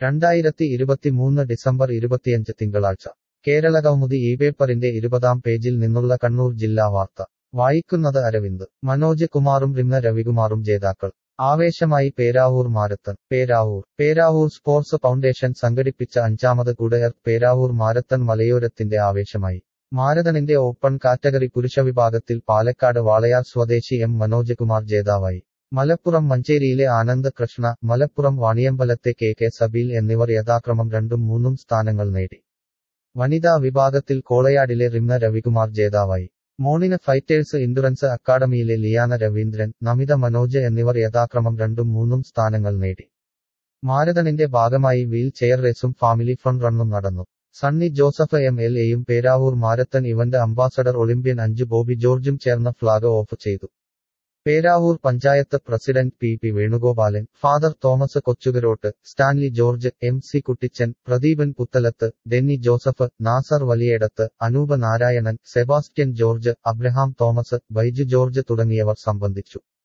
രണ്ടായിരത്തി ഇരുപത്തിമൂന്ന് ഡിസംബർ ഇരുപത്തിയഞ്ച് തിങ്കളാഴ്ച കേരള കൗമുദി ഈ പേപ്പറിന്റെ ഇരുപതാം പേജിൽ നിന്നുള്ള കണ്ണൂർ ജില്ലാ വാർത്ത വായിക്കുന്നത് അരവിന്ദ് മനോജ് കുമാറും റിംന രവികുമാറും ജേതാക്കൾ ആവേശമായി Peravoor marathon Peravoor Peravoor sports foundation സംഘടിപ്പിച്ച അഞ്ചാമത് കുടയർ പേരാവൂർ മാരത്തൺ മലയോരത്തിന്റെ ആവേശമായി മാരതണിന്റെ ഓപ്പൺ കാറ്റഗറി പുരുഷ വിഭാഗത്തിൽ പാലക്കാട് വാളയാർ സ്വദേശി എം മനോജ് കുമാർ ജേതാവായി മലപ്പുറം മഞ്ചേരിയിലെ ആനന്ദ് കൃഷ്ണ മലപ്പുറം വാണിയമ്പലത്തെ കെ കെ സബീൽ എന്നിവർ യഥാക്രമം രണ്ടും മൂന്നും സ്ഥാനങ്ങൾ നേടി വനിതാ വിഭാഗത്തിൽ കോളയാടിലെ റിംന രവികുമാർ ജേതാവായി മോണിന് ഫൈറ്റേഴ്സ് ഇൻഡുറൻസ് അക്കാദമിയിലെ ലിയാന രവീന്ദ്രൻ നമിത മനോജ് എന്നിവർ യഥാക്രമം രണ്ടും മൂന്നും സ്ഥാനങ്ങൾ നേടി മാരതണിന്റെ ഭാഗമായി വീൽ ചെയർ റേസും ഫാമിലി ഫൺ റണ്ണും നടന്നു സണ്ണി ജോസഫ് എം എൽ എയും Peravoor marathon event ambassador olympian Anju Bobby ജോർജും ചേർന്ന് ഫ്ളാഗ് ഓഫ് ചെയ്തു Peravoor panchayat president P P Venugopalan father Thomas Kochukarottu Stanley George M C Kuttichan Pradeepan Puthalath Denny Joseph Nasar Valiyedath Anoopa Narayanan Sebastian George Abraham Thomas Baiju George തുടങ്ങിയവർ സംബന്ധിച്ചു